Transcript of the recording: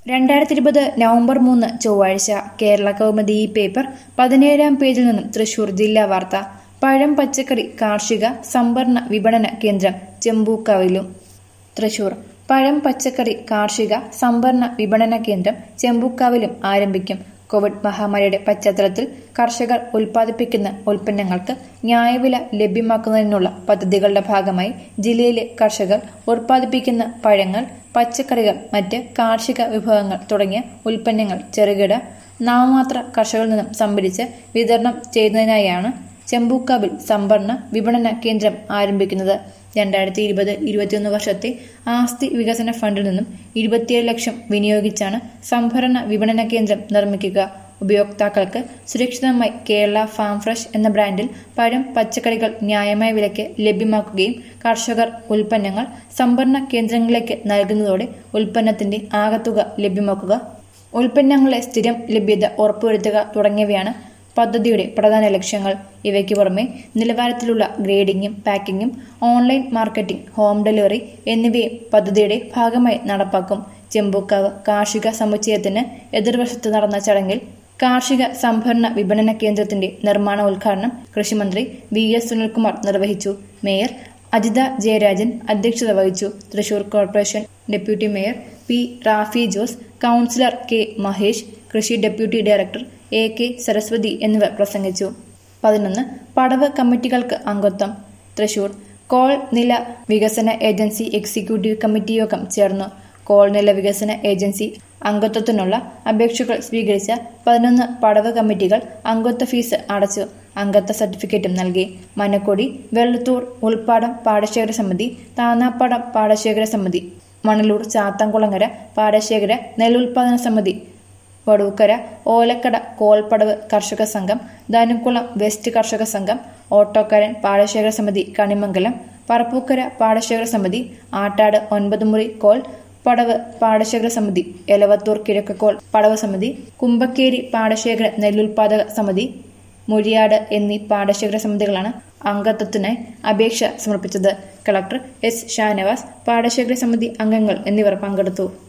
രണ്ടായിരത്തി ഇരുപത് നവംബർ മൂന്ന് ചൊവ്വാഴ്ച കേരള കൗമുദി ഈ പേപ്പർ പതിനേഴാം പേജിൽ നിന്നും തൃശൂർ ജില്ലാ വാർത്ത പഴം പച്ചക്കറി കാർഷിക സംഭരണ വിപണന കേന്ദ്രം ചെമ്പൂക്കാവിലും തൃശൂർ പഴം പച്ചക്കറി കാർഷിക സംഭരണ വിപണന കേന്ദ്രം ചെമ്പൂക്കാവിലും ആരംഭിക്കും കോവിഡ് മഹാമാരിയുടെ പശ്ചാത്തലത്തിൽ കർഷകർ ഉൽപ്പാദിപ്പിക്കുന്ന ഉൽപ്പന്നങ്ങൾക്ക് ന്യായവില ലഭ്യമാക്കുന്നതിനുള്ള പദ്ധതികളുടെ ഭാഗമായി ജില്ലയിലെ കർഷകർ ഉൽപ്പാദിപ്പിക്കുന്ന പഴങ്ങൾ പച്ചക്കറികൾ മറ്റ് കാർഷിക വിഭവങ്ങൾ തുടങ്ങിയ ഉൽപ്പന്നങ്ങൾ ചെറുകിട നാമമാത്ര കർഷകരിൽ നിന്നും സംഭരിച്ച് വിതരണം ചെയ്യുന്നതിനായാണ് ചെമ്പൂക്കാവിൽ സംഭരണ വിപണന കേന്ദ്രം ആരംഭിക്കുന്നത് രണ്ടായിരത്തി ഇരുപത് ഇരുപത്തിയൊന്ന് വർഷത്തെ ആസ്തി വികസന ഫണ്ടിൽ നിന്നും ഇരുപത്തിയേഴ് ലക്ഷം വിനിയോഗിച്ചാണ് സംഭരണ വിപണന കേന്ദ്രം നിർമ്മിക്കുക ഉപയോക്താക്കൾക്ക് സുരക്ഷിതമായി കേരള ഫാം ഫ്രഷ് എന്ന ബ്രാൻഡിൽ പഴം പച്ചക്കറികൾ ന്യായമായ വിലയ്ക്ക് ലഭ്യമാക്കുകയും കർഷകർ ഉൽപ്പന്നങ്ങൾ സംഭരണ കേന്ദ്രങ്ങളിലേക്ക് നൽകുന്നതോടെ ഉൽപ്പന്നത്തിന്റെ ആകത്തുക ലഭ്യമാക്കുക ഉൽപ്പന്നങ്ങളുടെ സ്ഥിരം ലഭ്യത ഉറപ്പുവരുത്തുക തുടങ്ങിയവയാണ് പദ്ധതിയുടെ പ്രധാന ലക്ഷ്യങ്ങൾ ഇവയ്ക്ക് പുറമെ നിലവാരത്തിലുള്ള ഗ്രേഡിംഗും പാക്കിങ്ങും ഓൺലൈൻ മാർക്കറ്റിംഗ് ഹോം ഡെലിവറി എന്നിവയും പദ്ധതിയുടെ ഭാഗമായി നടപ്പാക്കും ചെമ്പൂക്കാവ് കാർഷിക സമുച്ചയത്തിന് എതിർവശത്ത് നടന്ന ചടങ്ങിൽ കാർഷിക സംഭരണ വിപണന കേന്ദ്രത്തിന്റെ നിർമ്മാണ ഉദ്ഘാടനം കൃഷിമന്ത്രി വി എസ് സുനിൽകുമാർ നിർവഹിച്ചു മേയർ അജിത ജയരാജൻ അധ്യക്ഷത വഹിച്ചു Thrissur corporation deputy mayor P Rafi Jose councillor K Mahesh കൃഷി deputy director A K Saraswathi എന്നിവർ പ്രസംഗിച്ചു പതിനൊന്ന് പടവ് കമ്മിറ്റികൾക്ക് അംഗത്വം തൃശൂർ കോൾ നില വികസന ഏജൻസി എക്സിക്യൂട്ടീവ് കമ്മിറ്റി യോഗം ചേർന്നു കോൾ നില വികസന ഏജൻസി അംഗത്വത്തിനുള്ള അപേക്ഷകൾ സ്വീകരിച്ച പതിനൊന്ന് പടവ് കമ്മിറ്റികൾ അംഗത്വ ഫീസ് അടച്ചു അംഗത്വ സർട്ടിഫിക്കറ്റും നൽകി മനക്കൊടി വെള്ളത്തൂർ ഉൾപ്പാടം പാടശേഖര സമിതി താന്നാപ്പാടം പാടശേഖര സമിതി മണലൂർ ചാത്തംകുളങ്ങര പാടശേഖര നെല്ലുൽപാദന സമിതി വടൂക്കര ഓലക്കട കോൾപ്പടവ് കർഷക സംഘം ധനുക്കുളം വെസ്റ്റ് കർഷക സംഘം ഓട്ടോക്കാരൻ പാടശേഖര സമിതി കണിമംഗലം പറപ്പൂക്കര പാടശേഖര സമിതി ആട്ടാട് ഒൻപത് മുറി കോൾ പടവ് പാടശേഖര സമിതി എലവത്തൂർ കിഴക്കക്കോൾ പടവ് സമിതി കുമ്പക്കേരി പാടശേഖര നെല്ലുൽപാദക സമിതി മുരിയാട് എന്നീ പാടശേഖര സമിതികളാണ് അംഗത്വത്തിനായി അപേക്ഷ സമർപ്പിച്ചത് കളക്ടർ എസ് ഷാനവാസ് പാടശേഖര സമിതി അംഗങ്ങൾ എന്നിവർ പങ്കെടുത്തു